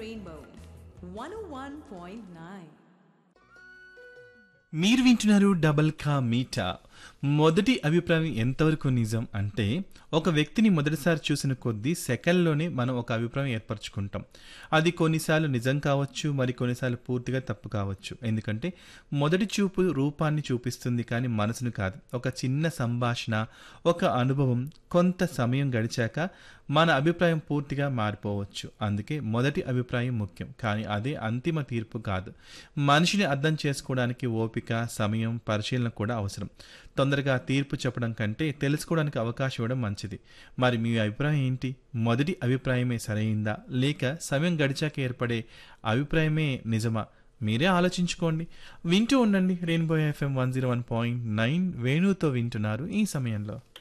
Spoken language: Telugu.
Rainbow 101.9. మీరు వింటున్నారు డబల్ కా మీటా మొదటి అభిప్రాయం ఎంతవరకు నిజం అంటే ఒక వ్యక్తిని మొదటిసారి చూసిన కొద్దీ సెకండ్లోనే మనం ఒక అభిప్రాయం ఏర్పరచుకుంటాం అది కొన్నిసార్లు నిజం కావచ్చు మరి కొన్నిసార్లు పూర్తిగా తప్పు కావచ్చు ఎందుకంటే మొదటి చూపు రూపాన్ని చూపిస్తుంది కానీ మనసును కాదు ఒక చిన్న సంభాషణ ఒక అనుభవం కొంత సమయం గడిచాక మన అభిప్రాయం పూర్తిగా మారిపోవచ్చు అందుకే మొదటి అభిప్రాయం ముఖ్యం కానీ అదే అంతిమ తీర్పు కాదు మనిషిని అర్థం చేసుకోవడానికి ఓపిక సమయం పరిశీలన కూడా అవసరం తొందరగా తీర్పు చెప్పడం కంటే తెలుసుకోవడానికి అవకాశం ఇవ్వడం మంచిది మరి మీ అభిప్రాయం ఏంటి మొదటి అభిప్రాయమే సరైందా లేక సమయం గడిచాక ఏర్పడే అభిప్రాయమే నిజమా మీరే ఆలోచించుకోండి వింటూ ఉండండి rainbow FM one zero one point nine వేణుతో వింటున్నారు ఈ సమయంలో